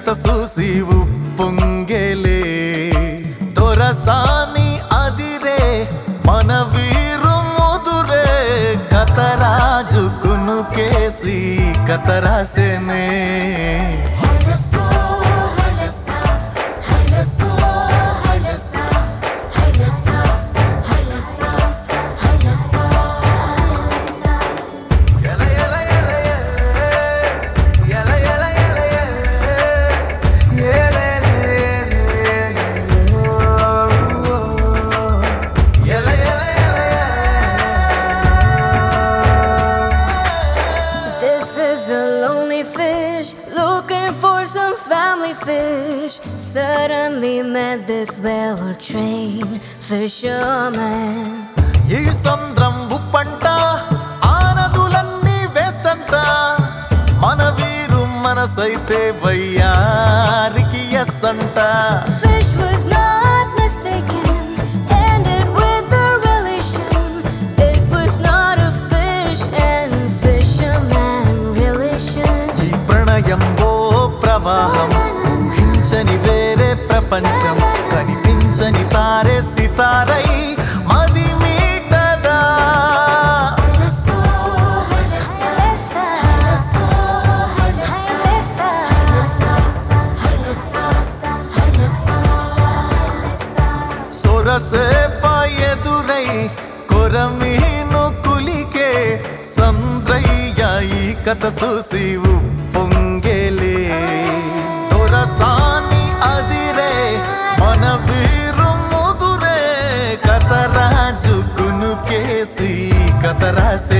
కథ చూసి ఉప్పొంగేలే దొరసాని అదిరే మన వీరు ముదురే కథరాజు కునుకేసి కథ రాసేనే This is a lonely fish looking for some family fish. Suddenly met this well trained fisherman. ఈ సంద్రం ఉప్పంట ఆనదులన్నీ వేస్టంట మన వీరు మనసైతే వయ్యారికి ఎస్ అంట Fish was not mistaken, ended with a relation. It was not a fish and fisherman relation. ఈ ప్రణయం ఓ ప్రవాహం ఊహించని వేరే ప్రపంచం కనిపించని తారే సితారై మది మీటదా సొరసేప ఎదురై కొరమీను కులికే సంద్రయ్య ఈ కథ చూసి ఉప్పొంగేలే దొరసాని అదిరే మన వీరు ముదురే కథ రాజు కునుకేసి కథ రాసే